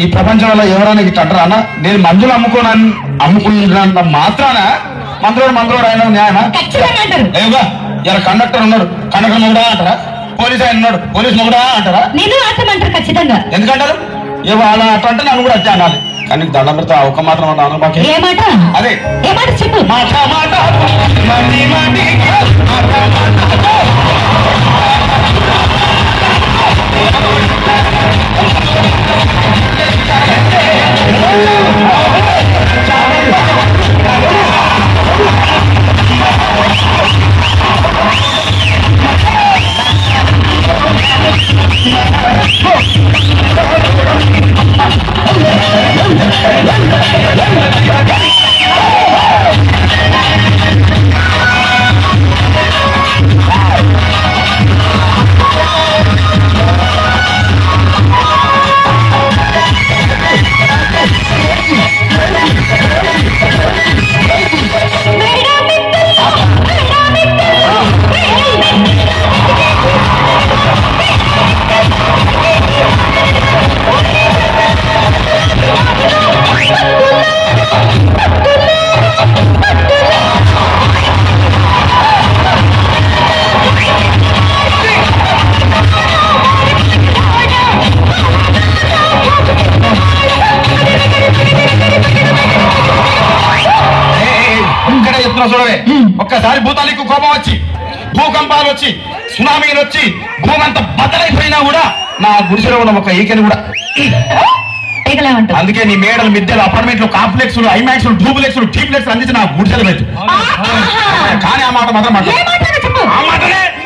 ఈ ప్రపంచంలో ఎవరైనా ఇట్లా అంటారా అన్న నేను మందులు అమ్ముకోనని అమ్ముకున్నంత మాత్రాన మందులోడు మందులోడు ఆయన న్యాయమా ఖచ్చితంగా అంటారు ఏవుగా ఇలా కండక్టర్ ఉన్నాడు కండక్టర్ మొగుడా అంటారా పోలీస్ ఆయన ఉన్నాడు పోలీస్ మొగుడా అంటారా నేను అంటామంటారు ఖచ్చితంగా ఎందుకంటారు ఏ వాళ్ళ అట్లా అంటే నన్ను కూడా అట్లా అనాలి కానీ నీకు దండం పెడతా ఒక్క మాత్రం అన్నాను మాకే ఏ మాట అదే ఏ మాట చెప్పు మాట మాట మటి మటి మాట మాట ఒక్కడే చెప్తున్నా చూడవే ఒక్కసారి భూతానికి కోపం వచ్చి భూకంపాలు వచ్చి సునామీలు వచ్చి భూమి అంతా బద్దలైపోయినా కూడా నా గుడిసెలో ఉన్న ఒక ఈకెని కూడా ఏగలేమంటారు అందుకే నీ మేడలు మిద్దెలు అపార్ట్మెంట్లు కాంప్లెక్స్ ఐమాక్స్ డూప్లెక్స్ టీప్లెక్స్ అందించి నా గుడిసెలు పెట్టు కానీ ఆ మాట మాత్రం మాట ఏ మాట చెప్పు ఆ మాటనే